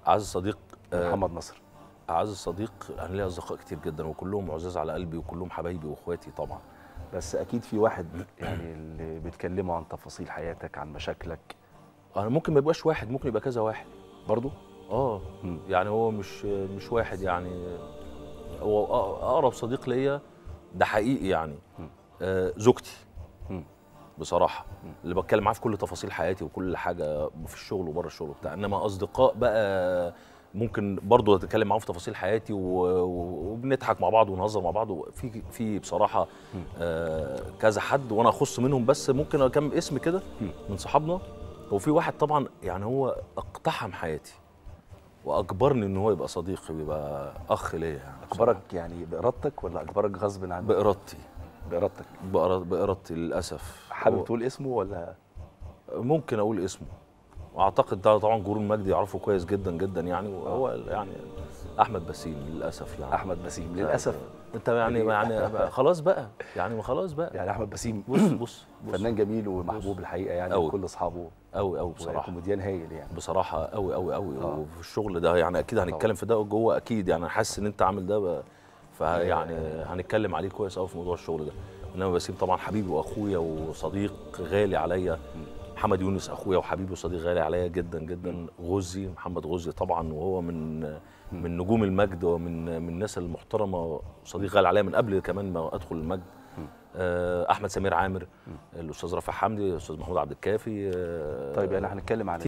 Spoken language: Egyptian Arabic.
اعز صديق آه، محمد نصر اعز صديق انا ليا اصدقاء كتير جدا وكلهم عزاز على قلبي وكلهم حبايبي واخواتي طبعا بس اكيد في واحد يعني اللي بيتكلموا عن تفاصيل حياتك عن مشاكلك انا ممكن ما يبقاش واحد ممكن يبقى كذا واحد برضو اه مم. يعني هو مش مش واحد يعني هو أ- اقرب صديق ليا ده حقيقي يعني مم. آه زوجتي مم. بصراحه اللي بتكلم معاه في كل تفاصيل حياتي وكل حاجه في الشغل وبره الشغل وبتاع انما اصدقاء بقى ممكن برضه اتكلم معاهم في تفاصيل حياتي و- و- وبنضحك مع بعض ونهزر مع بعض في في بصراحه آه كذا حد وانا اخص منهم بس ممكن كم اسم كده مم. من صحابنا وفي واحد طبعا يعني هو اقتحم حياتي واجبرني ان هو يبقى صديقي ويبقى اخ ليا يعني اجبرك يعني بارادتك ولا اجبرك غصب عنك بارادتي بارادتك بإرا- بارادتي للاسف حابب هو- تقول اسمه ولا ممكن اقول اسمه واعتقد ده طبعا جورون مجدي يعرفه كويس جدا جدا يعني وهو يعني احمد بسيم للاسف يعني احمد بسيم للاسف انت يعني ليه؟ يعني بقى خلاص بقى يعني ما خلاص بقى يعني احمد بسيم بص بص بص فنان جميل ومحبوب الحقيقه يعني أوي. وكل اصحابه قوي قوي بصراحه كوميديان هايل يعني بصراحه قوي قوي قوي آه. وفي الشغل ده يعني اكيد هنتكلم في ده جوه اكيد يعني حاسس ان انت عامل ده بقى فيعني هنتكلم عليه كويس قوي في موضوع الشغل ده انما بسيم طبعا حبيبي واخويا وصديق غالي عليا محمد يونس اخويا وحبيبي وصديق غالي عليا جدا جدا غزي محمد غزي طبعا وهو من من نجوم المجد ومن من الناس المحترمه وصديق غالي عليا من قبل كمان ما ادخل المجد آه، احمد سمير عامر الاستاذ رافع حمدي الاستاذ محمود عبد الكافي آه، طيب يعني هنتكلم عن